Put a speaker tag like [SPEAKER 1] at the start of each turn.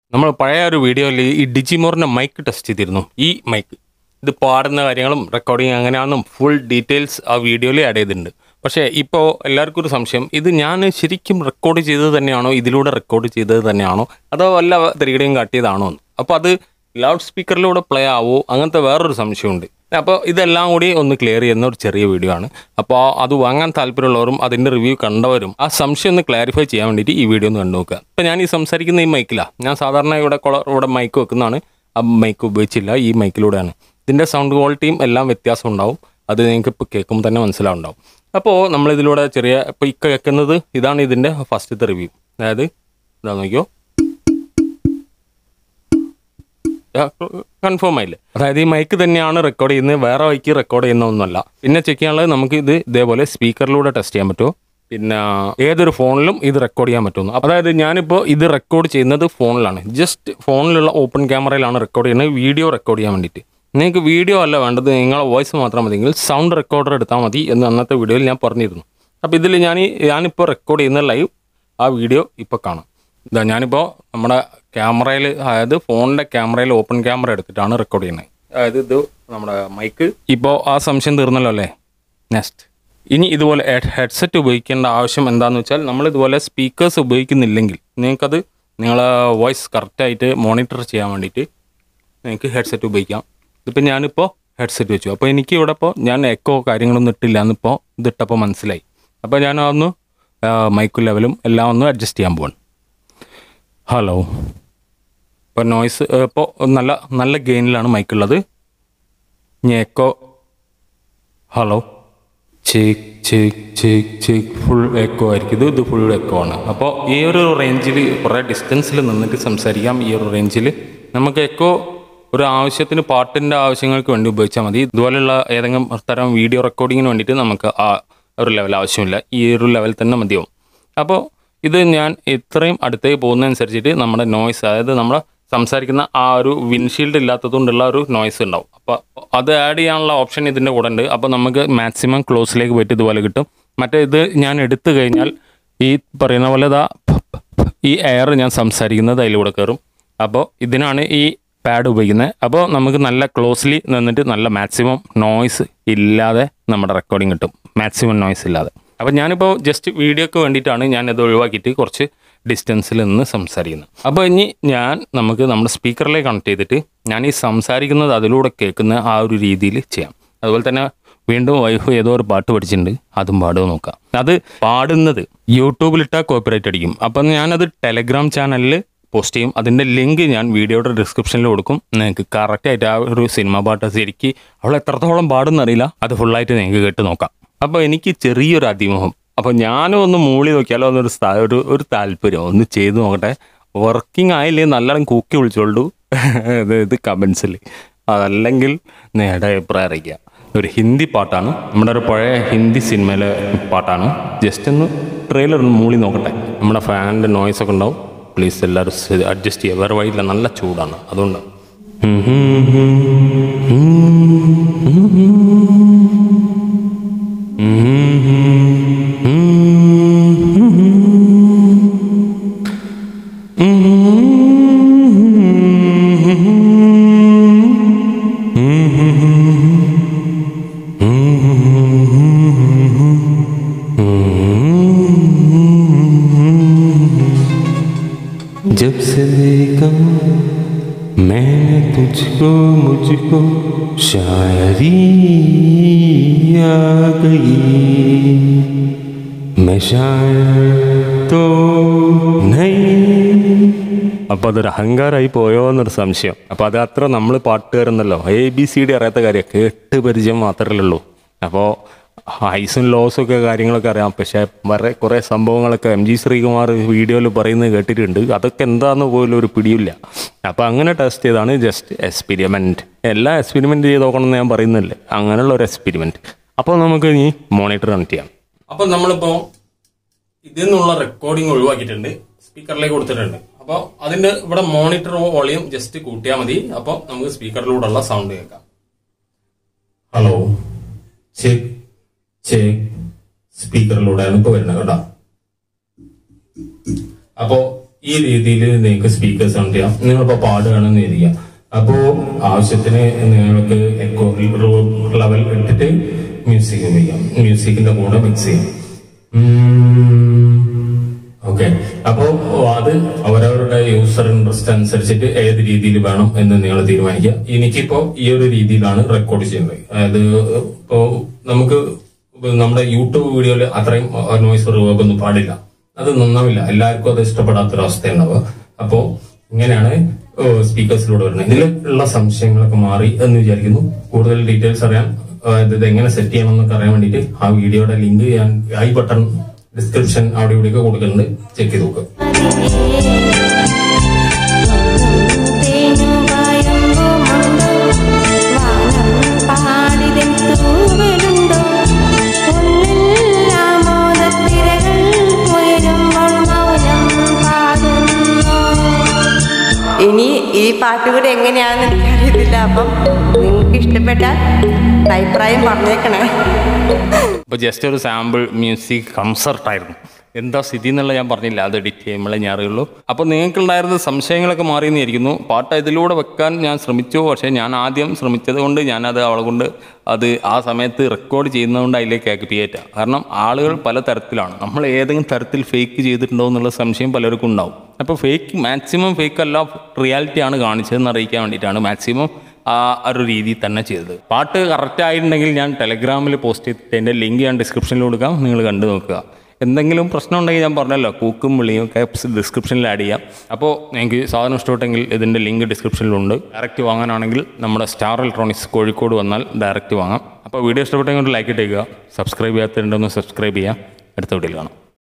[SPEAKER 1] നമ്മൾ പഴയ ഒരു വീഡിയോയിൽ ഈ ഡിജിമോറിന്റെ മൈക്ക് ടെസ്റ്റ് ചെയ്തിരുന്നു ഈ മൈക്ക് ഇത് പാടുന്ന കാര്യങ്ങളും റെക്കോർഡിങ് അങ്ങനെയാണെന്നും ഫുൾ ഡീറ്റെയിൽസ് ആ വീഡിയോയിൽ ആഡ് ചെയ്തിട്ടുണ്ട് പക്ഷേ ഇപ്പോൾ എല്ലാവർക്കും ഒരു സംശയം ഇത് ഞാൻ ശരിക്കും റെക്കോർഡ് ചെയ്തത് തന്നെയാണോ ഇതിലൂടെ റെക്കോർഡ് ചെയ്തത് തന്നെയാണോ അതോ വല്ല തിരികടെയും കാട്ടിയതാണോ എന്ന് അപ്പോൾ അത് ലൗഡ് സ്പീക്കറിലൂടെ പ്ലേ ആവോ അങ്ങനത്തെ വേറൊരു സംശയമുണ്ട് അപ്പോൾ ഇതെല്ലാം കൂടി ഒന്ന് ക്ലിയർ ചെയ്യുന്ന ഒരു ചെറിയ വീഡിയോ ആണ് അപ്പോൾ അത് വാങ്ങാൻ താല്പര്യമുള്ളവരും അതിൻ്റെ റിവ്യൂ കണ്ടവരും ആ സംശയം ഒന്ന് ക്ലാരിഫൈ ചെയ്യാൻ വേണ്ടിയിട്ട് ഈ വീഡിയോ ഒന്ന് കണ്ടു നോക്കുക ഇപ്പോൾ ഞാൻ ഈ സംസാരിക്കുന്ന ഈ മൈക്കിലാണ് ഞാൻ സാധാരണ ഇവിടെ കൊള ഇവിടെ മൈക്ക് വെക്കുന്നതാണ് ആ മൈക്ക് ഉപയോഗിച്ചില്ല ഈ മൈക്കിലൂടെയാണ് ഇതിൻ്റെ സൗണ്ട് ക്വാളിറ്റിയും എല്ലാം വ്യത്യാസം ഉണ്ടാവും അത് നിങ്ങൾക്ക് ഇപ്പോൾ കേൾക്കുമ്പോൾ തന്നെ മനസ്സിലാവുണ്ടാവും അപ്പോൾ നമ്മളിതിലൂടെ ചെറിയ ഇപ്പോൾ ഈ കേൾക്കുന്നത് ഇതാണ് ഇതിൻ്റെ ഫസ്റ്റത്തെ റിവ്യൂ അതായത് ഇതാ നോക്കിയോ കൺഫേം ആയില്ലേ അതായത് ഈ മൈക്ക് തന്നെയാണ് റെക്കോർഡ് ചെയ്യുന്നത് വേറെ മൈക്ക് റെക്കോർഡ് ചെയ്യുന്ന ഒന്നുമല്ല പിന്നെ ചെക്ക് ചെയ്യാനുള്ളത് നമുക്ക് ഇത് ഇതേപോലെ സ്പീക്കറിലൂടെ ടെസ്റ്റ് ചെയ്യാൻ പറ്റുമോ പിന്നെ ഏതൊരു ഫോണിലും ഇത് റെക്കോർഡ് ചെയ്യാൻ പറ്റുന്നു അതായത് ഞാനിപ്പോൾ ഇത് റെക്കോർഡ് ചെയ്യുന്നത് ഫോണിലാണ് ജസ്റ്റ് ഫോണിലുള്ള ഓപ്പൺ ക്യാമറയിലാണ് റെക്കോർഡ് ചെയ്യുന്നത് വീഡിയോ റെക്കോർഡ് ചെയ്യാൻ വേണ്ടിയിട്ട് നിങ്ങൾക്ക് വീഡിയോ അല്ല വേണ്ടത് നിങ്ങളെ വോയിസ് മാത്രം മതിയെങ്കിൽ സൗണ്ട് റെക്കോർഡർ എടുത്താൽ മതി എന്ന് അന്നത്തെ വീഡിയോയിൽ ഞാൻ പറഞ്ഞിരുന്നു അപ്പോൾ ഇതിൽ ഞാൻ ഈ- ഞാനിപ്പോൾ റെക്കോർഡ് ചെയ്യുന്ന ലൈവ് ആ വീഡിയോ ഇപ്പോൾ കാണാം ഇതാ ഞാനിപ്പോൾ നമ്മുടെ ക്യാമറയിൽ അതായത് ഫോണിൻ്റെ ക്യാമറയിൽ ഓപ്പൺ ക്യാമറ എടുത്തിട്ടാണ് റെക്കോർഡ് ചെയ്യുന്നത് അതായത് ഇത് നമ്മുടെ മൈക്ക് ഇപ്പോൾ ആ സംശയം തീർന്നല്ലോ അല്ലേ നെക്സ്റ്റ് ഇനി ഇതുപോലെ ഹെഡ്സെറ്റ് ഉപയോഗിക്കേണ്ട ആവശ്യം എന്താണെന്ന് വെച്ചാൽ നമ്മൾ ഇതുപോലെ സ്പീക്കേഴ്സ് ഉപയോഗിക്കുന്നില്ലെങ്കിൽ നിങ്ങൾക്കത് നിങ്ങളെ വോയിസ് കറക്റ്റായിട്ട് മോണിറ്റർ ചെയ്യാൻ വേണ്ടിയിട്ട് നിങ്ങൾക്ക് ഹെഡ്സെറ്റ് ഉപയോഗിക്കാം ഇതിപ്പോൾ ഞാനിപ്പോൾ ഹെഡ്സെറ്റ് വെച്ചു അപ്പോൾ എനിക്ക് ഇവിടെ ഇപ്പോൾ ഞാൻ എക്കോ കാര്യങ്ങളൊന്നും ഇട്ടില്ല എന്നിപ്പോൾ ഇതിട്ടപ്പോൾ മനസ്സിലായി അപ്പോൾ ഞാൻ ഒന്ന് മൈക്കും ലെവലും എല്ലാം ഒന്ന് അഡ്ജസ്റ്റ് ചെയ്യാൻ പോവാണ് ഹലോ ഇപ്പോൾ നോയ്സ് ഇപ്പോൾ നല്ല നല്ല ഗെയിനിലാണ് മൈക്കുള്ളത് ഇനി echo hello check check check check full echo ആയിരിക്കും ഇത് ഇത് ഫുൾ എക്കോ ആണ് അപ്പോൾ ഈ ഒരു റേഞ്ചിൽ കുറേ ഡിസ്റ്റൻസിൽ നിന്നിട്ട് സംസാരിക്കാം ഈ ഒരു റേഞ്ചിൽ നമുക്ക് എക്കോ ഒരു ആവശ്യത്തിന് പാട്ടിൻ്റെ ആവശ്യങ്ങൾക്ക് വേണ്ടി ഉപയോഗിച്ചാൽ മതി ഇതുപോലെയുള്ള ഏതെങ്കിലും തരം വീഡിയോ റെക്കോർഡിങ്ങിന് വേണ്ടിയിട്ട് നമുക്ക് ആ ഒരു ലെവൽ ആവശ്യമില്ല ഈ ഒരു ലെവൽ തന്നെ മതിയാവും അപ്പോൾ ഇത് ഞാൻ ഇത്രയും അടുത്തേക്ക് പോകുന്നതനുസരിച്ചിട്ട് നമ്മുടെ നോയ്സ് അതായത് നമ്മൾ സംസാരിക്കുന്ന ആ ഒരു വിൻഷീൽഡ് ഇല്ലാത്തതുകൊണ്ടുള്ള ഒരു നോയ്സ് ഉണ്ടാവും അപ്പോൾ അത് ആഡ് ചെയ്യാനുള്ള ഓപ്ഷൻ ഇതിൻ്റെ കൂടെ ഉണ്ട് അപ്പോൾ നമുക്ക് മാക്സിമം ക്ലോസിലേക്ക് പോയിട്ട് ഇതുപോലെ കിട്ടും മറ്റേ ഇത് ഞാൻ എടുത്തു കഴിഞ്ഞാൽ ഈ പറയുന്ന പോലെ ഇതാ ഈ എയർ ഞാൻ സംസാരിക്കുന്നത് അതിലൂടെ കയറും അപ്പോൾ ഇതിനാണ് ഈ പാഡ് ഉപയോഗിക്കുന്നത് അപ്പോൾ നമുക്ക് നല്ല ക്ലോസ്ലി നിന്നിട്ട് നല്ല മാക്സിമം നോയ്സ് ഇല്ലാതെ നമ്മുടെ റെക്കോർഡിംഗ് കിട്ടും മാക്സിമം നോയ്സ് ഇല്ലാതെ അപ്പോൾ ഞാനിപ്പോൾ ജസ്റ്റ് വീഡിയോക്ക് വേണ്ടിയിട്ടാണ് ഞാൻ ഇത് ഒഴിവാക്കിയിട്ട് കുറച്ച് ഡിസ്റ്റൻസിൽ നിന്ന് സംസാരിക്കുന്നത് അപ്പോൾ ഇനി ഞാൻ നമുക്ക് നമ്മുടെ സ്പീക്കറിലേക്ക് കണക്ട് ചെയ്തിട്ട് ഞാൻ ഈ സംസാരിക്കുന്നത് അതിലൂടെ കേൾക്കുന്ന ആ ഒരു രീതിയിൽ ചെയ്യാം അതുപോലെ തന്നെ വീണ്ടും വൈഫ് ഏതോ ഒരു പാട്ട് പഠിച്ചിട്ടുണ്ട് അതും പാടുക നോക്കാം അത് പാടുന്നത് യൂട്യൂബിലിട്ടാൽ കോപ്പിറൈറ്റ് അടിക്കും അപ്പം ഞാനത് ടെലഗ്രാം ചാനലിൽ പോസ്റ്റ് ചെയ്യും അതിൻ്റെ ലിങ്ക് ഞാൻ വീഡിയോയുടെ ഡിസ്ക്രിപ്ഷനിൽ കൊടുക്കും നിങ്ങൾക്ക് കറക്റ്റായിട്ട് ആ ഒരു സിനിമ പാട്ട് ശരിക്ക് അവൾ എത്രത്തോളം പാടുന്നറിയില്ല അത് ഫുള്ളായിട്ട് നിങ്ങൾക്ക് കേട്ട് നോക്കാം അപ്പോൾ എനിക്ക് ചെറിയൊരു അതിമോഹം അപ്പോൾ ഞാനും ഒന്ന് മൂളി നോക്കിയാലോ എന്നൊരു സ്ഥാ- ഒരു ഒരു താല്പര്യം ഒന്ന് ചെയ്ത് നോക്കട്ടെ വർക്കിംഗ് ആയില്ലേ നല്ലോണം കൂക്കി വിളിച്ചോളൂ ഇത് ഇത് കമൻസിൽ അതല്ലെങ്കിൽ നേടെ അഭിപ്രായം അറിയിക്കുക ഒരു ഹിന്ദി പാട്ടാണ് നമ്മുടെ ഒരു പഴയ ഹിന്ദി സിനിമയിലെ പാട്ടാണ് ജസ്റ്റ് ഒന്ന് ട്രെയിലർ ഒന്ന് മൂളി നോക്കട്ടെ നമ്മുടെ ഫാനിൻ്റെ നോയ്സ് ഒക്കെ ഉണ്ടാവും പ്ലീസ് എല്ലാവരും അഡ്ജസ്റ്റ് ചെയ്യുക വേറെ വഴിയില്ല നല്ല ചൂടാണ് അതുകൊണ്ട്
[SPEAKER 2] जब से देखा मैंने तुझको मुझको शायरी आ गई मैं शायर तो नहीं
[SPEAKER 1] അപ്പോൾ അതൊരു അഹങ്കാരമായി പോയോ എന്നൊരു സംശയം അപ്പോൾ അത് അത്ര നമ്മൾ പാട്ടുകാരെന്നല്ലോ എ ബി സി ഡി അറിയാത്ത കാര്യം കേട്ട് പരിചയം മാത്രമല്ലേ ഉള്ളൂ അപ്പോൾ ഹൈസും ലോസും ഒക്കെ കാര്യങ്ങളൊക്കെ അറിയാം പക്ഷേ വേറെ കുറേ സംഭവങ്ങളൊക്കെ എം ജി ശ്രീകുമാർ വീഡിയോയിൽ പറയുന്നത് കേട്ടിട്ടുണ്ട് അതൊക്കെ എന്താന്ന് പോലും ഒരു പിടിയില്ല അപ്പോൾ അങ്ങനെ ടെസ്റ്റ് ചെയ്താണ് ജസ്റ്റ് എക്സ്പെരിമെൻറ്റ് എല്ലാം എക്സ്പെരിമെൻറ്റ് ചെയ്ത് നോക്കണം എന്ന് ഞാൻ പറയുന്നില്ലേ അങ്ങനെയുള്ള ഒരു എക്സ്പെരിമെൻറ്റ് അപ്പോൾ നമുക്ക് ഇനി മോണിറ്റർ കണക്ട് ചെയ്യാം അപ്പോൾ നമ്മളിപ്പോൾ ഇതിൽ നിന്നുള്ള റെക്കോർഡിംഗ് ഒഴിവാക്കിയിട്ടുണ്ട് സ്പീക്കറിലേക്ക് കൊടുത്തിട്ടുണ്ട് അപ്പോൾ അതിന്റെ ഇവിടെ മോണിറ്റർ വോളിയം ജസ്റ്റ് കൂട്ടിയാൽ മതി അപ്പോൾ നമുക്ക് സ്പീക്കറിലൂടെയുള്ള സൗണ്ട് കേൾക്കാം ഹലോ ചെക്ക് ചെക്ക് സ്പീക്കറിലൂടെയാണ് ഇപ്പോൾ വരുന്നത് കേട്ടോ അപ്പോ ഈ രീതിയിൽ നിങ്ങൾക്ക് സ്പീക്കേഴ്സ് കണക്ട് ചെയ്യാം നിങ്ങളിപ്പോ പാടുകയാണെന്ന് ഇരിക്കാം അപ്പോ ആവശ്യത്തിന് നിങ്ങൾക്ക് എക്കോ ലെവൽ ഇട്ടിട്ട് മ്യൂസിക് ചെയ്യാം മ്യൂസിക്കിന്റെ കൂടെ മിക്സ് ചെയ്യാം ഓക്കെ അപ്പോ അത് അവരവരുടെ യൂസർ ഇൻട്രസ്റ്റ് അനുസരിച്ചിട്ട് ഏത് രീതിയിൽ വേണം എന്ന് നിങ്ങൾ തീരുമാനിക്കുക എനിക്കിപ്പോ ഈ ഒരു രീതിയിലാണ് റെക്കോർഡ് ചെയ്യുന്നത് അതായത് ഇപ്പോ നമുക്ക് നമ്മുടെ യൂട്യൂബ് വീഡിയോയിൽ അത്രയും നോയ്സ് റിവേർബ് ഒന്നും പാടില്ല അത് നന്നാവില്ല എല്ലാവർക്കും അത് ഇഷ്ടപ്പെടാത്തൊരവസ്ഥ ഉണ്ടാവുക അപ്പോ ഇങ്ങനെയാണ് സ്പീക്കേഴ്സിലൂടെ വരുന്നത് ഇതിൽ ഉള്ള സംശയങ്ങളൊക്കെ മാറി എന്ന് വിചാരിക്കുന്നു കൂടുതൽ ഡീറ്റെയിൽസ് അറിയാൻ അതായത് ഇത് എങ്ങനെ സെറ്റ് ചെയ്യണം എന്നൊക്കെ അറിയാൻ വേണ്ടിയിട്ട് ആ വീഡിയോയുടെ ലിങ്ക് ഞാൻ ഐ ബട്ടൺ ഡിസ്ക്രിപ്ഷൻ അവിടെ ഇവിടെയൊക്കെ കൊടുക്കുന്നുണ്ട് ചെക്ക് ചെയ്ത് നോക്കുക
[SPEAKER 3] ഇനി ഈ പാട്ട് കൂടി എങ്ങനെയാണെന്ന് എനിക്കറിയത്തില്ല അപ്പം നിങ്ങൾക്ക് ഇഷ്ടപ്പെട്ടാൽ അഭിപ്രായം പറഞ്ഞേക്കണേ
[SPEAKER 1] ഇപ്പോൾ ജസ്റ്റ് ഒരു സാമ്പിൾ മ്യൂസിക് കൺസർട്ട് ആയിരുന്നു എന്താ സ്ഥിതി എന്നുള്ള ഞാൻ പറഞ്ഞില്ല അത് എഡിറ്റ് ചെയ്യുമ്പോഴേ ഞാൻ അറിയുള്ളൂ അപ്പോൾ നിങ്ങൾക്കുണ്ടായിരുന്ന സംശയങ്ങളൊക്കെ മാറിയെന്നിരിക്കുന്നു പാട്ട് ഇതിലൂടെ വെക്കാൻ ഞാൻ ശ്രമിച്ചു പക്ഷേ ഞാൻ ആദ്യം ശ്രമിച്ചത് കൊണ്ട് ഞാനത് അവളെ കൊണ്ട് അത് ആ സമയത്ത് റെക്കോർഡ് ചെയ്യുന്നതുകൊണ്ട് അതിലേക്ക് ആക്ടിവേറ്റ് കാരണം ആളുകൾ പല തരത്തിലാണ് നമ്മൾ ഏതെങ്കിലും തരത്തിൽ ഫേക്ക് ചെയ്തിട്ടുണ്ടോ എന്നുള്ള സംശയം പലർക്കും ഉണ്ടാവും അപ്പോൾ ഫേക്ക് മാക്സിമം ഫേക്ക് അല്ല റിയാലിറ്റി ആണ് കാണിച്ചതെന്ന് അറിയിക്കാൻ വേണ്ടിയിട്ടാണ് മാക്സിമം ആ ഒരു രീതിയിൽ തന്നെ ചെയ്തത് പാട്ട് കറക്റ്റ് ആയിട്ടുണ്ടെങ്കിൽ ഞാൻ ടെലഗ്രാമിൽ പോസ്റ്റ് ചെയ്തിട്ട് അതിൻ്റെ ലിങ്ക് ഞാൻ ഡിസ്ക്രിപ്ഷനിൽ കൊടുക്കാം നിങ്ങൾ കണ്ടു നോക്കുക എന്തെങ്കിലും പ്രശ്നം ഉണ്ടെങ്കിൽ ഞാൻ പറഞ്ഞല്ലോ കൂക്കും വിളിയും ഒക്കെ ഡിസ്ക്രിപ്ഷനിൽ ആഡ് ചെയ്യാം അപ്പോൾ നിങ്ങൾക്ക് സാധനം ഇഷ്ടപ്പെട്ടെങ്കിൽ ഇതിൻ്റെ ലിങ്ക് ഡിസ്ക്രിപ്ഷനിലുണ്ട് ഡയറക്റ്റ് വാങ്ങാനാണെങ്കിൽ നമ്മുടെ സ്റ്റാർ ഇലക്ട്രോണിക്സ് കോഴിക്കോട് വന്നാൽ ഡയറക്റ്റ് വാങ്ങാം അപ്പോൾ വീഡിയോ ഇഷ്ടപ്പെട്ടെങ്കിൽ ലൈക്ക് ഇട്ടേക്കുക സബ്സ്ക്രൈബ് ചെയ്യാത്തതുണ്ടെന്ന് സബ്സ്ക്രൈബ് ചെയ്യാം അടുത്ത വീഡിയോയിൽ കാണാം